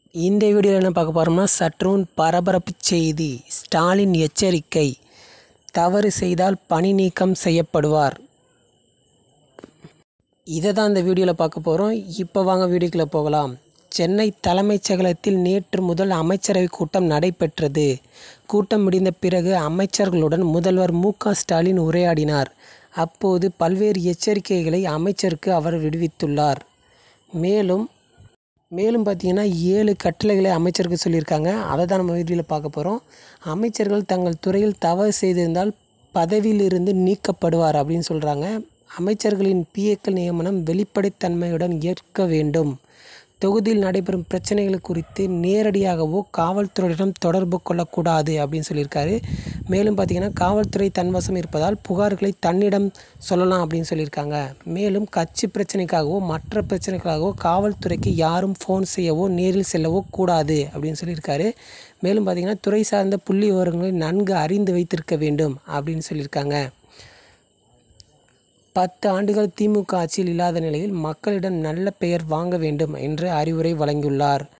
இந்த வீடியோவில் என்ன பார்க்க போகிறோம்னா சற்றுமுன் பரபரப்பு செய்தி ஸ்டாலின் எச்சரிக்கை தவறு செய்தால் பணி நீக்கம் செய்யப்படுவார் இதை தான் இந்த வீடியோவில் பார்க்க போகிறோம் இப்போ வாங்க வீடியோக்குள்ளே போகலாம் சென்னை தலைமைச் செயலகத்தில் நேற்று முதல் அமைச்சரவை கூட்டம் நடைபெற்றது கூட்டம் முடிந்த பிறகு அமைச்சர்களுடன் முதல்வர் மு க ஸ்டாலின் உரையாடினார் அப்போது பல்வேறு எச்சரிக்கைகளை அமைச்சருக்கு அவர் விடுவித்துள்ளார் மேலும் மேலும் பார்த்தீங்கன்னா ஏழு கட்டளைகளை அமைச்சருக்கு சொல்லியிருக்காங்க அதை தான் நம்ம வீடியோவில் பார்க்க போகிறோம் அமைச்சர்கள் தங்கள் துறையில் தவறு செய்திருந்தால் பதவியிலிருந்து நீக்கப்படுவார் அப்படின்னு சொல்கிறாங்க அமைச்சர்களின் பிஏக்கள் நியமனம் வெளிப்படைத்தன்மையுடன் ஏற்க வேண்டும் தொகுதியில் நடைபெறும் பிரச்சனைகள் குறித்து நேரடியாகவோ காவல்துறையிடம் தொடர்பு கொள்ளக்கூடாது அப்படின்னு சொல்லியிருக்காரு மேலும் பார்த்தீங்கன்னா காவல்துறை தன்வசம் இருப்பதால் புகார்களை தன்னிடம் சொல்லலாம் அப்படின்னு சொல்லியிருக்காங்க மேலும் கட்சி பிரச்சனைக்காகவோ மற்ற பிரச்சனைக்காகவோ காவல்துறைக்கு யாரும் ஃபோன் செய்யவோ நேரில் செல்லவோ கூடாது அப்படின்னு சொல்லியிருக்காரு மேலும் பார்த்தீங்கன்னா துறை சார்ந்த புள்ளி விவரங்களை நன்கு அறிந்து வைத்திருக்க வேண்டும் அப்படின்னு சொல்லியிருக்காங்க பத்து ஆண்டுகள் திமுக ஆட்சியில் இல்லாத நிலையில் மக்களிடம் நல்ல பெயர் வாங்க வேண்டும் என்று அறிவுரை வழங்கியுள்ளார்